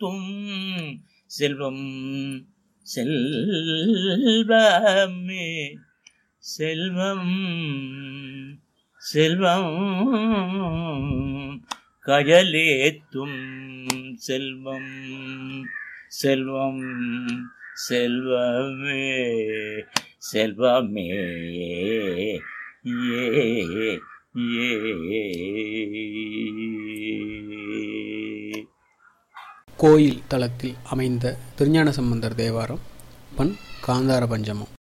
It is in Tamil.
கடலேத்தும் செல்வம் செல்வமே செல்வம் செல்வம் கயலேத்தும் செல்வம் செல்வம் செல்வமே செல்வமே ஏ ஏ கோயில் தளத்தில் அமைந்த திருஞான சம்பந்தர் தேவாரம் பண் காந்தார பஞ்சமம்